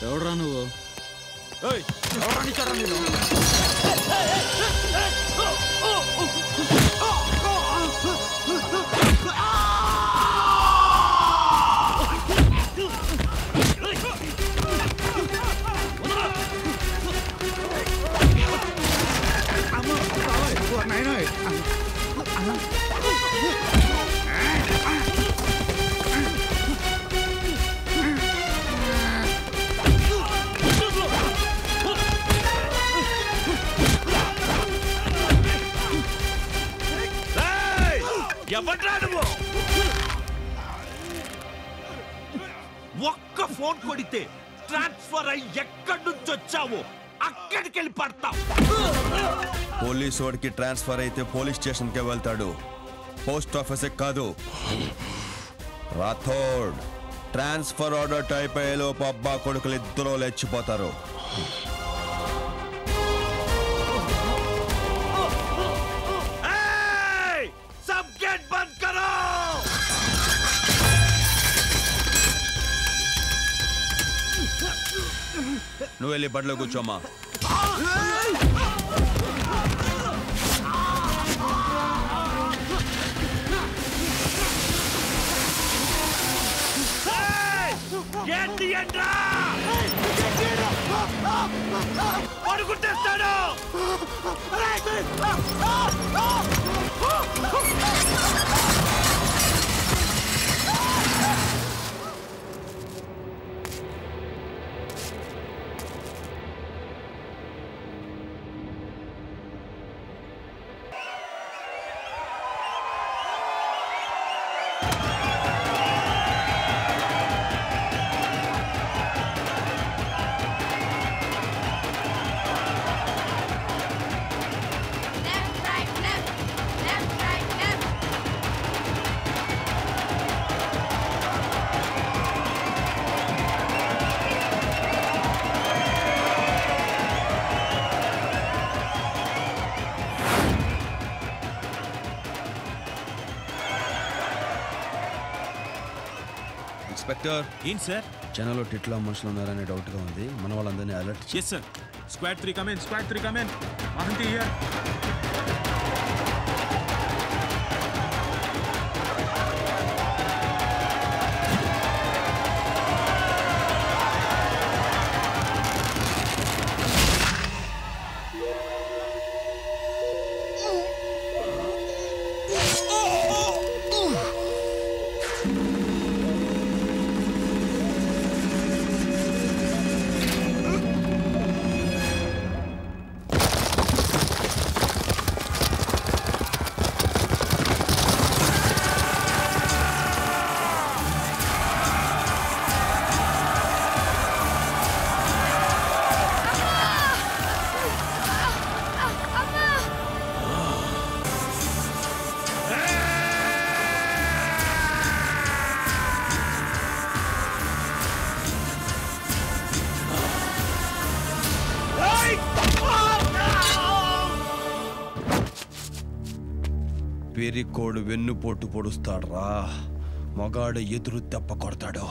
ఎవడరా నువ్వు ఎవడ్రా నువ్వు ఒక్క ఫోన్ కొడితే ట్రాన్స్ఫర్ అయ్యి ఎక్కడి నుంచి వచ్చావు అక్కడికి వెళ్ళి పడతావు పోలీస్ వాడికి ట్రాన్స్ఫర్ అయితే పోలీస్ స్టేషన్కే వెళ్తాడు పోస్ట్ ఆఫీస్ కాదు రాథోడ్ ట్రాన్స్ఫర్ ఆర్డర్ టైప్ అయ్యేలోపు అబ్బా కొడుకులు ఇద్దరు లేచిపోతారు ఏయ్! सब गेट बंद करो నువ్వు వెళ్ళి బండిలో కూర్చోమ్మా గేట్ తీయండ్రా పడుకుంటేస్తాడు Left, right, left. Left, right, left. Inspector ఏంటి సార్ జనంలో టిట్లో మనుషులు ఉన్నారనే డౌట్గా ఉంది మన వాళ్ళందరినీ alert yes sir squad three come in squad three come in Mahanti here పెరికోడు వెన్నుపోటు పొడుస్తాడ్రా మగాడు ఎదురు దెబ్బ కొడతాడు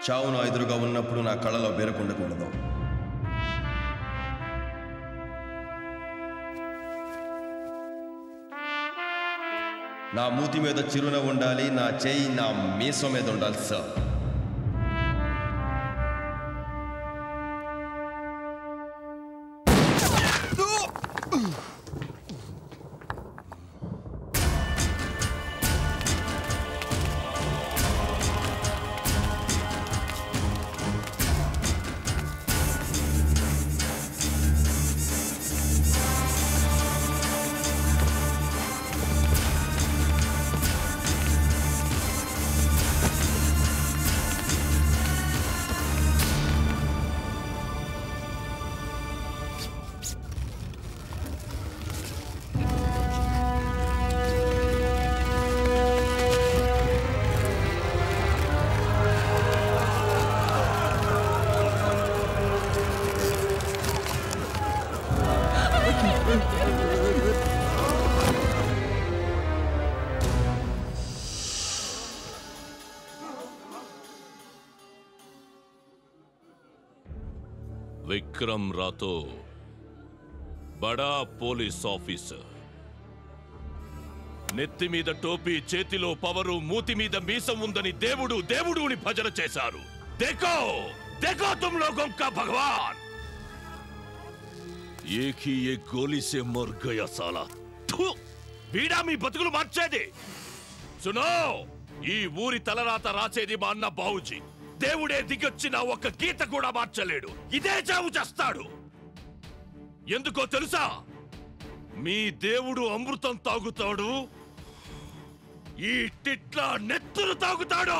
చావు నా ఎదురుగా ఉన్నప్పుడు నా కళ్ళలో బెరకుండకూడదు నా మూతి మీద చిరునవ్వు ఉండాలి నా చేయి నా మీసం మీద ఉండాలి సార్ విక్రమ్ రాతో బడా పోలీస్ ఆఫీసర్ నెత్తి మీద టోపీ చేతిలో పవరు మూతి మీద మీసం ఉందని దేవుడు దేవుడుని భజన చేశారు దేకో దేకో తుమ్ లోగోं का భగవాన్ एक ही एक गोली से मर गया साला थू! వీడా మీ బతుకులు మార్చేది సునో ఈ ఊరి తలరాత రాసేది మా అన్న బావుజీ దేవుడే దిగొచ్చిన ఒక గీత కూడా మార్చలేడు ఇదే చావు చేస్తాడు ఎందుకో తెలుసా మీ దేవుడు అమృతం తాగుతాడు ఈ టిట్ల నెత్తురు తాగుతాడు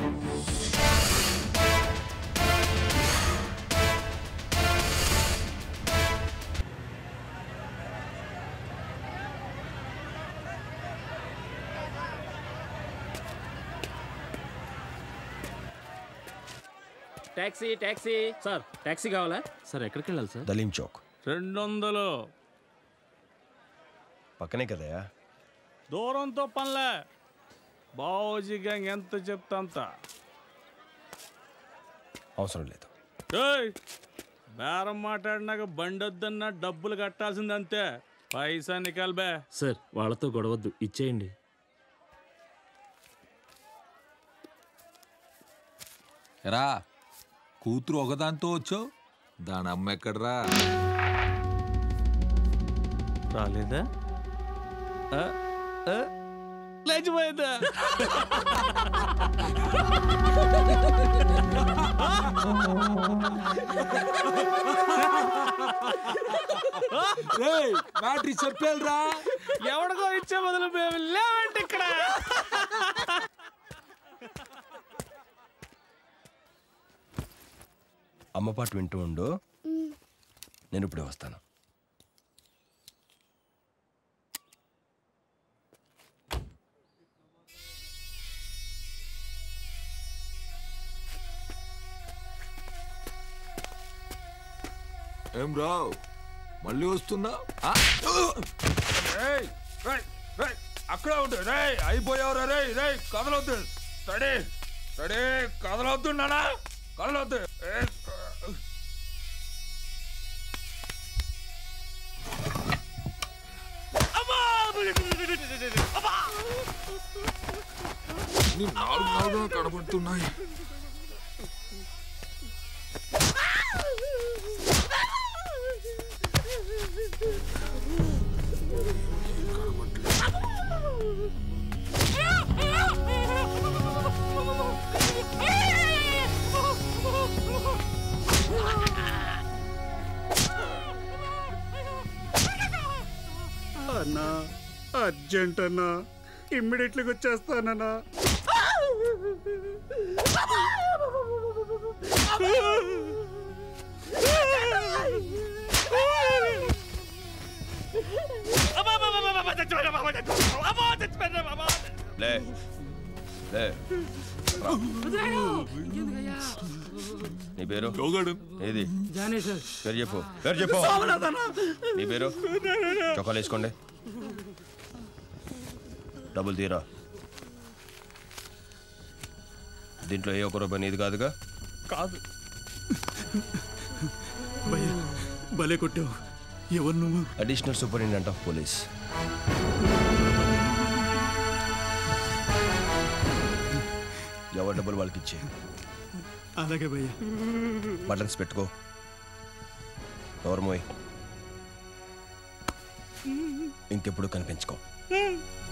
ట్యాక్సీ ట్యాక్సీ సార్ ట్యాక్సీ కావాలా సార్ ఎక్కడికి వెళ్ళాలి సార్ దలీం చౌక్ రెండు వందలు పక్కనే కదయా దూరంతో పనిలే బావోజీ గ్యాంగ్ ఎంత చెప్తా అంత అవసరం లేదు ఏయ్ బేరం మాట్లాడినాక బండి వద్దన్నా డబ్బులు కట్టాల్సిందంతే పైసా నికాల్బే సార్ వాళ్ళతో గొడవద్దు ఇచ్చేయండి రా కూతురు ఒకదాంతో వచ్చావు దాని అమ్మ ఎక్కడరా రాలేదా లేచిపోయిందా బ్యాటరీ చెప్పేలరా ఎవడికో ఇచ్చే బదులు మేము లేవండి ఇక్కడ అమ్మ పాట వింటూ ఉండు నేను ఇప్పుడే వస్తాను ఏం రావు మళ్ళీ వస్తున్నా అక్కడే ఉండు రే అయిపోయావురా రే రే కదలొద్దు రెడీ రెడీ కదలొద్దు నానా కదలొద్దు ఏ, నీ నాలుగు నాలుగు కనబడుతున్నాయి అన్నా అర్జెంట్ అన్నా ఇమ్మీడియట్లీగా వచ్చేస్తానన్నా లే లే రా. నీ పేరు ఏది పేరు చెప్పు పేరు చెప్పు నీ పేరు చొక్కాలు వేసుకోండి డబ్బులు తీరా దీంట్లో ఏ ఒక్క రూపాయి నీది కాదుగా కాదు భయ్యా భలే కొట్టావు ఎవరు నువ్వు అడిషనల్ సూపరింటెండెంట్ ఆఫ్ పోలీస్ ఎవరి డబ్బులు వాళ్ళకి ఇచ్చే అలాగే భయ్యా బటన్స్ పెట్టుకో ఎవరు మోయ్ ఇంకెప్పుడు కనిపించుకో